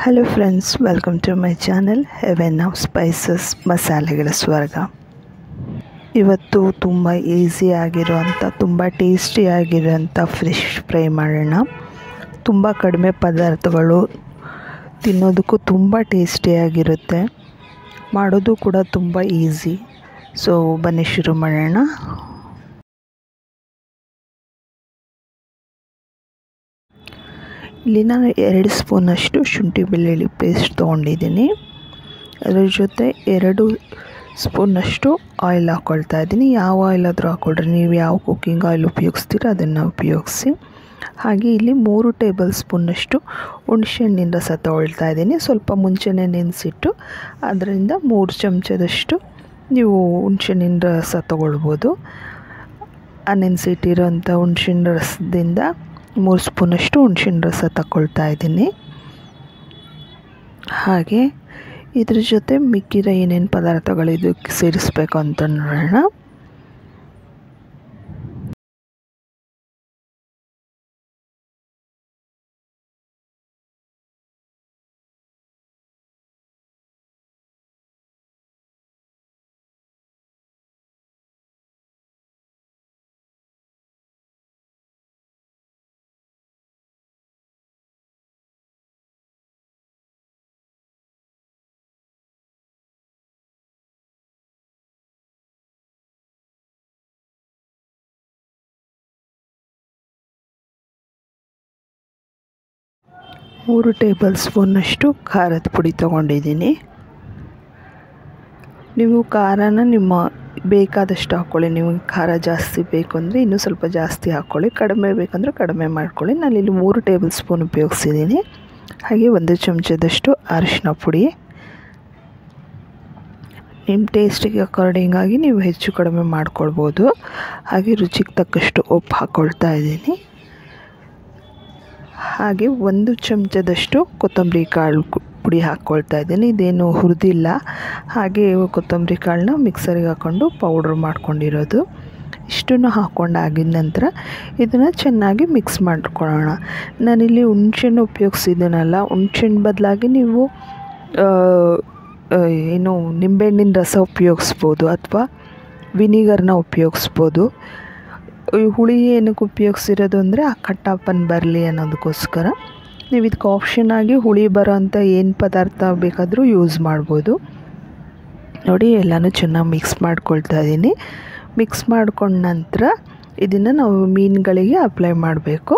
hello friends welcome to my channel heaven of spices ಮಸಾಲೆಗಳ ಸ್ವರ್ಗ ಇವತ್ತು ತುಂಬ ಈಸಿ ಆಗಿರೋವಂಥ ತುಂಬ ಟೇಸ್ಟಿ ಆಗಿರೋಂಥ ಫಿಶ್ ಫ್ರೈ ಮಾಡೋಣ ತುಂಬ ಕಡಿಮೆ ಪದಾರ್ಥಗಳು ತಿನ್ನೋದಕ್ಕೂ ತುಂಬ ಟೇಸ್ಟಿಯಾಗಿರುತ್ತೆ ಮಾಡೋದು ಕೂಡ ತುಂಬ ಈಸಿ ಸೊ ಬನ್ನಿ ಶುರು ಮಾಡೋಣ ಇಲ್ಲಿ ನಾನು ಎರಡು ಸ್ಪೂನಷ್ಟು ಶುಂಠಿ ಬೆಳ್ಳುಳ್ಳಿ ಪೇಸ್ಟ್ ತೊಗೊಂಡಿದ್ದೀನಿ ಅದ್ರ ಜೊತೆ ಎರಡು ಸ್ಪೂನಷ್ಟು ಆಯಿಲ್ ಹಾಕ್ಕೊಳ್ತಾ ಇದ್ದೀನಿ ಯಾವ ಆಯಿಲ್ ಆದರೂ ಹಾಕ್ಕೊಳ್ರಿ ನೀವು ಯಾವ ಕುಕ್ಕಿಂಗ್ ಆಯಿಲ್ ಉಪಯೋಗಿಸ್ತೀರೋ ಅದನ್ನು ಉಪಯೋಗಿಸಿ ಹಾಗೆ ಇಲ್ಲಿ ಮೂರು ಟೇಬಲ್ ಸ್ಪೂನಷ್ಟು ಹುಣಸೆಹಣ್ಣಿನ ರಸ ತೊಗೊಳ್ತಾ ಇದ್ದೀನಿ ಸ್ವಲ್ಪ ಮುಂಚೆನೇ ನೆನೆಸಿಟ್ಟು ಅದರಿಂದ ಮೂರು ಚಮಚದಷ್ಟು ನೀವು ಹುಣಸೆಹಣ್ಣಿನ ರಸ ತೊಗೊಳ್ಬೋದು ಆ ನೆನೆಸಿಟ್ಟಿರೋಂಥ ಹುಣಸೆಹಣ್ಣು ರಸದಿಂದ ಮೂರು ಸ್ಪೂನಷ್ಟು ಹುಣಸಿನ ರಸ ತಗೊಳ್ತಾ ಇದ್ದೀನಿ ಹಾಗೆ ಇದ್ರ ಜೊತೆ ಮಿಕ್ಕಿರೋ ಏನೇನು ಪದಾರ್ಥಗಳು ಇದಕ್ಕೆ ಸೇರಿಸ್ಬೇಕು ಅಂತ ನೋಡೋಣ ಮೂರು ಟೇಬಲ್ ಸ್ಪೂನಷ್ಟು ಖಾರದ ಪುಡಿ ತೊಗೊಂಡಿದ್ದೀನಿ ನೀವು ಖಾರನ ನಿಮ್ಮ ಬೇಕಾದಷ್ಟು ಹಾಕ್ಕೊಳ್ಳಿ ನಿಮಗೆ ಖಾರ ಜಾಸ್ತಿ ಬೇಕು ಅಂದರೆ ಇನ್ನೂ ಸ್ವಲ್ಪ ಜಾಸ್ತಿ ಹಾಕ್ಕೊಳ್ಳಿ ಕಡಿಮೆ ಬೇಕಂದರೆ ಕಡಿಮೆ ಮಾಡ್ಕೊಳ್ಳಿ ನಾನು ಇಲ್ಲಿ ಮೂರು ಟೇಬಲ್ ಸ್ಪೂನ್ ಉಪಯೋಗಿಸಿದ್ದೀನಿ ಹಾಗೆ ಒಂದು ಚಮಚದಷ್ಟು ಅರಿಶಿನ ಪುಡಿ ನಿಮ್ಮ ಟೇಸ್ಟಿಗೆ ಅಕಾರ್ಡಿಂಗಾಗಿ ನೀವು ಹೆಚ್ಚು ಕಡಿಮೆ ಮಾಡ್ಕೊಳ್ಬೋದು ಹಾಗೆ ರುಚಿಗೆ ತಕ್ಕಷ್ಟು ಉಪ್ಪು ಹಾಕ್ಕೊಳ್ತಾ ಇದ್ದೀನಿ ಹಾಗೆ ಒಂದು ಚಮಚದಷ್ಟು ಕೊತ್ತಂಬರಿ ಕಾಳು ಪುಡಿ ಹಾಕ್ಕೊಳ್ತಾ ಇದ್ದೀನಿ ಇದೇನು ಹುರಿದಿಲ್ಲ ಹಾಗೆ ಕೊತ್ತಂಬರಿ ಕಾಳನ್ನ ಮಿಕ್ಸರಿಗೆ ಹಾಕ್ಕೊಂಡು ಪೌಡ್ರ್ ಮಾಡ್ಕೊಂಡಿರೋದು ಇಷ್ಟನ್ನು ಹಾಕ್ಕೊಂಡಾಗಿದ ನಂತರ ಇದನ್ನು ಚೆನ್ನಾಗಿ ಮಿಕ್ಸ್ ಮಾಡ್ಕೊಳ್ಳೋಣ ನಾನಿಲ್ಲಿ ಹುಣ್ಸೆಹಣ್ಣು ಉಪಯೋಗಿಸಿದ್ದೀನಲ್ಲ ಹುಣ್ಸೆಹಣ್ಣು ಬದಲಾಗಿ ನೀವು ಏನು ನಿಂಬೆಹಣ್ಣಿನ ರಸ ಉಪಯೋಗಿಸ್ಬೋದು ಅಥವಾ ವಿನಿಗರ್ನ ಉಪಯೋಗಿಸ್ಬೋದು ಹುಳಿ ಏನಕ್ಕೆ ಉಪಯೋಗಿಸಿರೋದು ಅಂದರೆ ಆ ಕಟ್ಟಾಪನ್ ಬರಲಿ ಅನ್ನೋದಕ್ಕೋಸ್ಕರ ನೀವು ಇದಕ್ಕೆ ಆಪ್ಷನ್ ಆಗಿ ಹುಳಿ ಬರೋ ಅಂಥ ಏನು ಪದಾರ್ಥ ಬೇಕಾದರೂ ಯೂಸ್ ಮಾಡ್ಬೋದು ನೋಡಿ ಎಲ್ಲನೂ ಚೆನ್ನಾಗಿ ಮಿಕ್ಸ್ ಮಾಡ್ಕೊಳ್ತಾ ಇದ್ದೀನಿ ಮಿಕ್ಸ್ ಮಾಡ್ಕೊಂಡ ನಂತರ ಇದನ್ನು ನಾವು ಮೀನುಗಳಿಗೆ ಅಪ್ಲೈ ಮಾಡಬೇಕು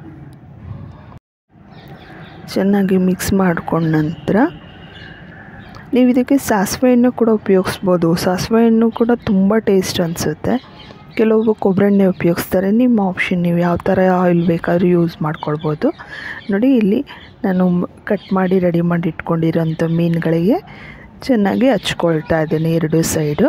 ಚೆನ್ನಾಗಿ ಮಿಕ್ಸ್ ಮಾಡ್ಕೊಂಡ ನಂತರ ನೀವು ಇದಕ್ಕೆ ಸಾಸಿವೆ ಎಣ್ಣೆ ಕೂಡ ಉಪಯೋಗಿಸ್ಬೋದು ಸಾಸಿವೆ ಹಣ್ಣು ಕೂಡ ತುಂಬ ಟೇಸ್ಟ್ ಅನಿಸುತ್ತೆ ಕೆಲವೊಬ್ಬರು ಕೊಬ್ಬರಿ ಎಣ್ಣೆ ಉಪಯೋಗಿಸ್ತಾರೆ ನಿಮ್ಮ ಆಪ್ಷನ್ ನೀವು ಯಾವ ಥರ ಆಯಿಲ್ ಬೇಕಾದರೂ ಯೂಸ್ ಮಾಡ್ಕೊಳ್ಬೋದು ನೋಡಿ ಇಲ್ಲಿ ನಾನು ಕಟ್ ಮಾಡಿ ರೆಡಿ ಮಾಡಿ ಇಟ್ಕೊಂಡಿರೋಂಥ ಮೀನುಗಳಿಗೆ ಚೆನ್ನಾಗಿ ಹಚ್ಕೊಳ್ತಾ ಇದ್ದೀನಿ ಎರಡು ಸೈಡು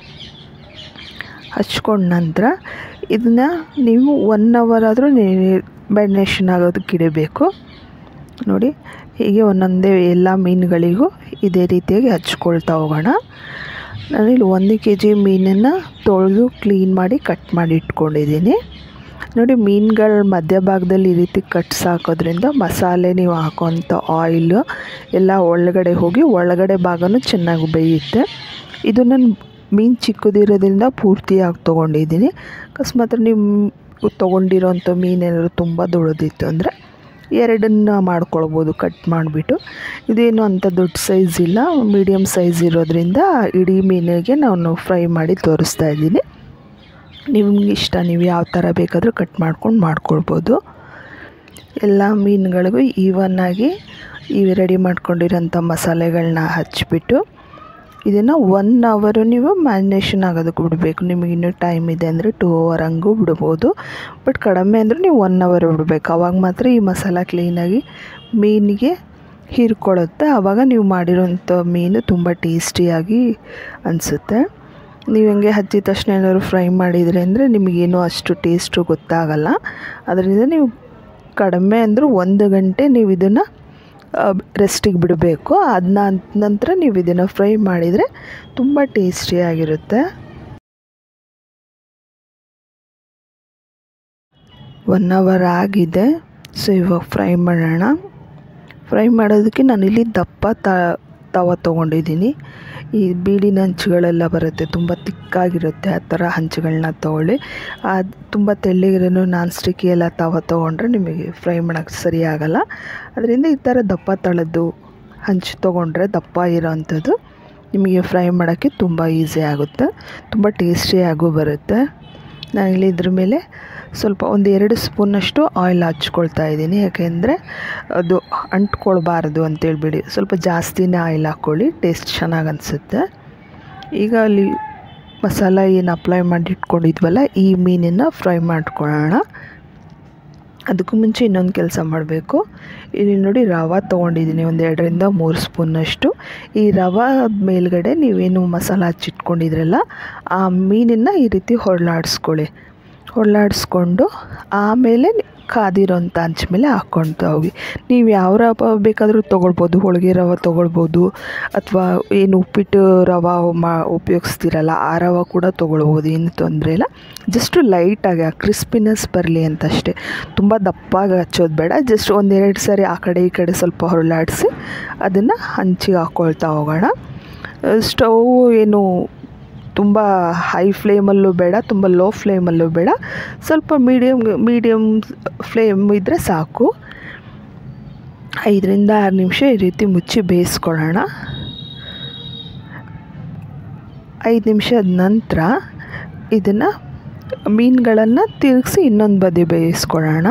ಹಚ್ಕೊಂಡ ನಂತರ ಇದನ್ನು ನೀವು ಒನ್ ಅವರ್ ಆದರೂ ಮ್ಯಾರಿನೇಷನ್ ಆಗೋದಕ್ಕೆ ಇಡಬೇಕು ನೋಡಿ ಹೀಗೆ ಒಂದೊಂದೇ ಎಲ್ಲ ಮೀನುಗಳಿಗೂ ಇದೇ ರೀತಿಯಾಗಿ ಹಚ್ಕೊಳ್ತಾ ಹೋಗೋಣ ನಾನಿಲ್ಲಿ ಒಂದು ಕೆ ಜಿ ಮೀನನ್ನು ತೊಳೆದು ಕ್ಲೀನ್ ಮಾಡಿ ಕಟ್ ಮಾಡಿ ಇಟ್ಕೊಂಡಿದ್ದೀನಿ ನೋಡಿ ಮೀನುಗಳ ಮಧ್ಯಭಾಗದಲ್ಲಿ ಈ ರೀತಿ ಕಟ್ಸ್ ಹಾಕೋದ್ರಿಂದ ಮಸಾಲೆ ನೀವು ಹಾಕೋಂಥ ಆಯಿಲು ಎಲ್ಲ ಒಳಗಡೆ ಹೋಗಿ ಒಳಗಡೆ ಭಾಗನೂ ಚೆನ್ನಾಗಿ ಬೇಯುತ್ತೆ ಇದು ನಾನು ಮೀನು ಚಿಕ್ಕದಿರೋದ್ರಿಂದ ಪೂರ್ತಿಯಾಗಿ ತೊಗೊಂಡಿದ್ದೀನಿ ಅಕಸ್ಮಾತ್ ನೀವು ತೊಗೊಂಡಿರೋಂಥ ಮೀನೇನಾದ್ರು ತುಂಬ ದೊಡ್ಡದಿತ್ತು ಅಂದರೆ ಎರಡನ್ನು ಮಾಡ್ಕೊಳ್ಬೋದು ಕಟ್ ಮಾಡಿಬಿಟ್ಟು ಇದೇನು ಅಂಥ ದೊಡ್ಡ ಸೈಜ್ ಇಲ್ಲ ಮೀಡಿಯಮ್ ಸೈಜ್ ಇರೋದ್ರಿಂದ ಇಡೀ ಮೀನಿಗೆ ನಾನು ಫ್ರೈ ಮಾಡಿ ತೋರಿಸ್ತಾ ಇದ್ದೀನಿ ನಿಮ್ಗೆ ಇಷ್ಟ ನೀವು ಯಾವ ಥರ ಬೇಕಾದರೂ ಕಟ್ ಮಾಡ್ಕೊಂಡು ಮಾಡ್ಕೊಳ್ಬೋದು ಎಲ್ಲ ಮೀನುಗಳಿಗೂ ಈವನ್ನಾಗಿ ಈ ರೆಡಿ ಮಾಡ್ಕೊಂಡಿರೋಂಥ ಮಸಾಲೆಗಳನ್ನ ಹಚ್ಬಿಟ್ಟು ಇದನ್ನು ಒನ್ ಅವರು ನೀವು ಮ್ಯಾರಿನೇಷನ್ ಆಗೋದಕ್ಕೆ ಬಿಡಬೇಕು ನಿಮಗೆ ಇನ್ನೂ ಟೈಮ್ ಇದೆ ಅಂದರೆ ಟೂ ಅವರ್ ಹಂಗೂ ಬಿಡ್ಬೋದು ಬಟ್ ಕಡಿಮೆ ಅಂದರೆ ನೀವು ಒನ್ ಅವರ್ ಬಿಡಬೇಕು ಆವಾಗ ಮಾತ್ರ ಈ ಮಸಾಲ ಕ್ಲೀನಾಗಿ ಮೀನಿಗೆ ಹೀರ್ಕೊಳ್ಳುತ್ತೆ ಆವಾಗ ನೀವು ಮಾಡಿರೋಂಥ ಮೀನು ತುಂಬ ಟೇಸ್ಟಿಯಾಗಿ ಅನಿಸುತ್ತೆ ನೀವು ಹಂಗೆ ಹಚ್ಚಿದ ತಕ್ಷಣ ಏನಾದ್ರು ಫ್ರೈ ಮಾಡಿದರೆ ಅಂದರೆ ನಿಮಗೇನು ಅಷ್ಟು ಟೇಸ್ಟು ಗೊತ್ತಾಗಲ್ಲ ಅದರಿಂದ ನೀವು ಕಡಿಮೆ ಅಂದರೂ ಒಂದು ಗಂಟೆ ನೀವು ಇದನ್ನು ರೆಸ್ಟಿಗೆ ಬಿಡಬೇಕು ಅದನ್ನ ನಂತರ ನೀವು ಇದನ್ನು ಫ್ರೈ ಮಾಡಿದರೆ ತುಂಬ ಟೇಸ್ಟಿಯಾಗಿರುತ್ತೆ ಒನ್ ಅವರ್ ಆಗಿದೆ ಸೊ ಇವಾಗ ಫ್ರೈ ಮಾಡೋಣ ಫ್ರೈ ಮಾಡೋದಕ್ಕೆ ನಾನಿಲ್ಲಿ ದಪ್ಪ ತ ತವ ತೊಗೊಂಡಿದ್ದೀನಿ ಈ ಬೀಡಿನ ಹಂಚುಗಳೆಲ್ಲ ಬರುತ್ತೆ ತುಂಬ ತಿಕ್ಕಾಗಿರುತ್ತೆ ಆ ಥರ ಹಂಚುಗಳನ್ನ ತೊಗೊಳ್ಳಿ ಅದು ತುಂಬ ತೆಳ್ಳಗಿರೋ ನಾನ್ ಸ್ಟಿಕ್ಕಿ ಎಲ್ಲ ತವ ತೊಗೊಂಡ್ರೆ ನಿಮಗೆ ಫ್ರೈ ಮಾಡೋಕ್ಕೆ ಸರಿ ಆಗಲ್ಲ ಅದರಿಂದ ಈ ಥರ ದಪ್ಪ ತಳದ್ದು ಹಂಚು ತೊಗೊಂಡ್ರೆ ದಪ್ಪ ಇರೋವಂಥದ್ದು ನಿಮಗೆ ಫ್ರೈ ಮಾಡೋಕ್ಕೆ ತುಂಬ ಈಸಿ ಆಗುತ್ತೆ ತುಂಬ ಟೇಸ್ಟಿಯಾಗೂ ಬರುತ್ತೆ ನಾನಿಲ್ಲಿ ಇದ್ರ ಮೇಲೆ ಸ್ವಲ್ಪ ಒಂದು ಎರಡು ಸ್ಪೂನಷ್ಟು ಆಯಿಲ್ ಹಚ್ಕೊಳ್ತಾ ಇದ್ದೀನಿ ಯಾಕೆಂದರೆ ಅದು ಅಂಟ್ಕೊಳ್ಬಾರ್ದು ಅಂತೇಳ್ಬಿಡಿ ಸ್ವಲ್ಪ ಜಾಸ್ತಿನೇ ಆಯಿಲ್ ಹಾಕ್ಕೊಳ್ಳಿ ಟೇಸ್ಟ್ ಚೆನ್ನಾಗಿ ಅನಿಸುತ್ತೆ ಈಗ ಅಲ್ಲಿ ಮಸಾಲ ಏನು ಅಪ್ಲೈ ಮಾಡಿ ಇಟ್ಕೊಂಡಿದ್ವಲ್ಲ ಈ ಮೀನನ್ನು ಫ್ರೈ ಮಾಡ್ಕೊಳ್ಳೋಣ ಅದಕ್ಕೂ ಮುಂಚೆ ಇನ್ನೊಂದು ಕೆಲಸ ಮಾಡಬೇಕು ಇಲ್ಲಿ ನೋಡಿ ರವೆ ತೊಗೊಂಡಿದ್ದೀನಿ ಒಂದು ಎರಡರಿಂದ ಮೂರು ಸ್ಪೂನಷ್ಟು ಈ ರವೆ ಮೇಲ್ಗಡೆ ನೀವೇನು ಮಸಾಲ ಹಚ್ಚಿಟ್ಕೊಂಡಿದ್ರಲ್ಲ ಆ ಮೀನನ್ನು ಈ ರೀತಿ ಹೊರಳಾಡಿಸ್ಕೊಳ್ಳಿ ಹೊರಳಾಡಿಸ್ಕೊಂಡು ಆಮೇಲೆ ಕಾದಿರೋಂಥ ಹಂಚ ಮೇಲೆ ಹಾಕ್ಕೊಳ್ತಾ ಹೋಗಿ ನೀವು ಯಾವ ರವೆ ಬೇಕಾದರೂ ತೊಗೊಳ್ಬೋದು ಹೋಳಿಗೆ ರವೆ ತೊಗೊಳ್ಬೋದು ಅಥವಾ ಏನು ಉಪ್ಪಿಟ್ಟು ರವೆ ಮಾ ಉಪಯೋಗಿಸ್ತೀರಲ್ಲ ಆ ರವೆ ಕೂಡ ತೊಗೊಳ್ಬೋದು ಏನು ತೊಂದರೆ ಇಲ್ಲ ಜಸ್ಟು ಲೈಟಾಗಿ ಆ ಕ್ರಿಸ್ಪಿನೆಸ್ ಬರಲಿ ಅಂತ ಅಷ್ಟೇ ತುಂಬ ದಪ್ಪಾಗಿ ಹಚ್ಚೋದು ಬೇಡ ಜಸ್ಟ್ ಒಂದೆರಡು ಸಾರಿ ಆ ಕಡೆ ಈ ಕಡೆ ಸ್ವಲ್ಪ ಹೊರಳಾಡಿಸಿ ಅದನ್ನು ಹಂಚಿಗೆ ಹಾಕ್ಕೊಳ್ತಾ ಹೋಗೋಣ ಸ್ಟವ್ ಏನು ತುಂಬ ಹೈ ಫ್ಲೇಮಲ್ಲೂ ಬೇಡ ತುಂಬ ಲೋ ಫ್ಲೇಮಲ್ಲೂ ಬೇಡ ಸ್ವಲ್ಪ ಮೀಡಿಯಮ್ ಮೀಡಿಯಮ್ ಫ್ಲೇಮ್ ಇದ್ದರೆ ಸಾಕು ಐದರಿಂದ ಆರು ನಿಮಿಷ ಈ ರೀತಿ ಮುಚ್ಚಿ ಬೇಯಿಸ್ಕೊಳ್ಳೋಣ ಐದು ನಿಮಿಷದ ನಂತರ ಇದನ್ನು ಮೀನುಗಳನ್ನು ತಿರುಗಿಸಿ ಇನ್ನೊಂದು ಬದಿ ಬೇಯಿಸ್ಕೊಳ್ಳೋಣ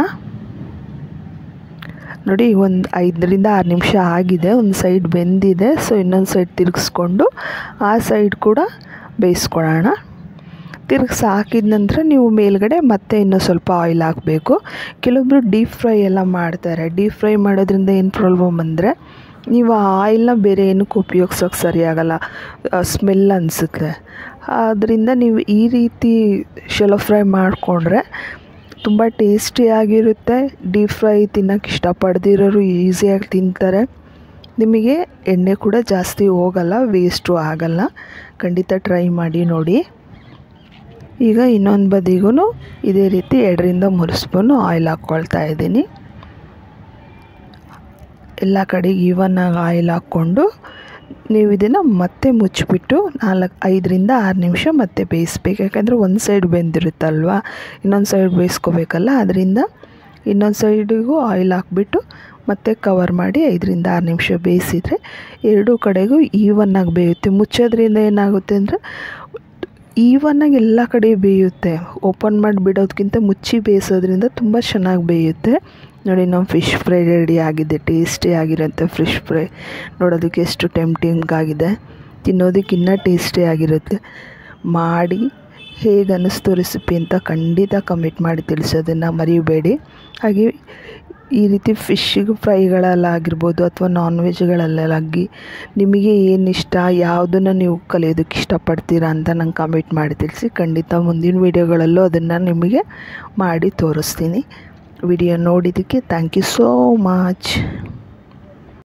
ನೋಡಿ ಒಂದು ಐದರಿಂದ ಆರು ನಿಮಿಷ ಆಗಿದೆ ಒಂದು ಸೈಡ್ ಬೆಂದಿದೆ ಸೊ ಇನ್ನೊಂದು ಸೈಡ್ ತಿರುಗಿಸ್ಕೊಂಡು ಆ ಸೈಡ್ ಕೂಡ ಬೇಯಿಸ್ಕೊಳ್ಳೋಣ ತಿರುಗಿಸಿ ಹಾಕಿದ ನಂತರ ನೀವು ಮೇಲ್ಗಡೆ ಮತ್ತೆ ಇನ್ನೂ ಸ್ವಲ್ಪ ಆಯಿಲ್ ಹಾಕಬೇಕು ಕೆಲವೊಬ್ಬರು ಡೀಪ್ ಫ್ರೈ ಎಲ್ಲ ಮಾಡ್ತಾರೆ ಡೀಪ್ ಫ್ರೈ ಮಾಡೋದ್ರಿಂದ ಏನು ಪ್ರಾಬ್ಲಮ್ ಅಂದರೆ ನೀವು ಆ ಆಯಿಲ್ನ ಬೇರೆ ಏನಕ್ಕೂ ಉಪಯೋಗ್ಸೋಕೆ ಸರಿಯಾಗಲ್ಲ ಸ್ಮೆಲ್ ಅನಿಸುತ್ತೆ ಆದ್ದರಿಂದ ನೀವು ಈ ರೀತಿ ಶೆಲೋ ಫ್ರೈ ಮಾಡಿಕೊಂಡ್ರೆ ತುಂಬ ಟೇಸ್ಟಿಯಾಗಿರುತ್ತೆ ಡೀಪ್ ಫ್ರೈ ತಿನ್ನೋಕ್ಕೆ ಇಷ್ಟಪಡ್ದಿರೋರು ಈಸಿಯಾಗಿ ತಿಂತಾರೆ ನಿಮಗೆ ಎಣ್ಣೆ ಕೂಡ ಜಾಸ್ತಿ ಹೋಗಲ್ಲ ವೇಸ್ಟು ಆಗಲ್ಲ ಖಂಡಿತ ಟ್ರೈ ಮಾಡಿ ನೋಡಿ ಈಗ ಇನ್ನೊಂದು ಬದಿಗೂ ಇದೇ ರೀತಿ ಎರಡರಿಂದ ಮೂರು ಸ್ಪೂನು ಆಯಿಲ್ ಹಾಕ್ಕೊಳ್ತಾ ಇದ್ದೀನಿ ಎಲ್ಲ ಕಡೆಗೆ ಈವನ್ನಾಗಿ ಆಯಿಲ್ ಹಾಕ್ಕೊಂಡು ನೀವು ಇದನ್ನು ಮತ್ತೆ ಮುಚ್ಚಿಬಿಟ್ಟು ನಾಲ್ಕು ಐದರಿಂದ ಆರು ನಿಮಿಷ ಮತ್ತೆ ಬೇಯಿಸ್ಬೇಕು ಯಾಕಂದರೆ ಒಂದು ಸೈಡ್ ಬೆಂದಿರುತ್ತಲ್ವ ಇನ್ನೊಂದು ಸೈಡ್ ಬೇಯಿಸ್ಕೋಬೇಕಲ್ಲ ಅದರಿಂದ ಇನ್ನೊಂದು ಸೈಡಿಗೂ ಆಯಿಲ್ ಹಾಕ್ಬಿಟ್ಟು ಮತ್ತೆ ಕವರ್ ಮಾಡಿ ಐದರಿಂದ ಆರು ನಿಮಿಷ ಬೇಯಿಸಿದರೆ ಎರಡೂ ಕಡೆಗೂ ಈವನ್ನಾಗಿ ಬೇಯುತ್ತೆ ಮುಚ್ಚೋದ್ರಿಂದ ಏನಾಗುತ್ತೆ ಅಂದರೆ ಈವನ್ನಾಗಿ ಎಲ್ಲ ಕಡೆ ಬೇಯುತ್ತೆ ಓಪನ್ ಮಾಡಿ ಬಿಡೋದಕ್ಕಿಂತ ಮುಚ್ಚಿ ಬೇಯಿಸೋದ್ರಿಂದ ತುಂಬ ಚೆನ್ನಾಗಿ ಬೇಯುತ್ತೆ ನೋಡಿ ನಮ್ಮ ಫಿಶ್ ಫ್ರೈ ರೆಡಿ ಆಗಿದೆ ಟೇಸ್ಟಿ ಆಗಿರುತ್ತೆ ಫಿಶ್ ಫ್ರೈ ನೋಡೋದಕ್ಕೆ ಎಷ್ಟು ಟೆಂಪ್ಟಿಂಗ್ ಆಗಿದೆ ತಿನ್ನೋದಕ್ಕೆ ಇನ್ನೂ ಟೇಸ್ಟಿ ಆಗಿರುತ್ತೆ ಮಾಡಿ ಹೇಗೆ ಅನ್ನಿಸ್ತು ರೆಸಿಪಿ ಅಂತ ಖಂಡಿತ ಕಮೆಂಟ್ ಮಾಡಿ ತಿಳಿಸೋದನ್ನು ಮರಿಬೇಡಿ ಹಾಗೆ ಈ ರೀತಿ ಫಿಶ್ಶಿಗೆ ಫ್ರೈಗಳಲ್ಲಾಗಿರ್ಬೋದು ಅಥವಾ ನಾನ್ ವೆಜ್ಗಳಲ್ಲಾಗಿ ನಿಮಗೆ ಏನು ಇಷ್ಟ ಯಾವುದನ್ನು ನೀವು ಕಲಿಯೋದಕ್ಕೆ ಇಷ್ಟಪಡ್ತೀರಾ ಅಂತ ನಂಗೆ ಕಮೆಂಟ್ ಮಾಡಿ ತಿಳಿಸಿ ಖಂಡಿತ ಮುಂದಿನ ವೀಡಿಯೋಗಳಲ್ಲೂ ಅದನ್ನು ನಿಮಗೆ ಮಾಡಿ ತೋರಿಸ್ತೀನಿ ವಿಡಿಯೋ ನೋಡಿದ್ದಕ್ಕೆ ಥ್ಯಾಂಕ್ ಯು ಸೋ ಮಚ್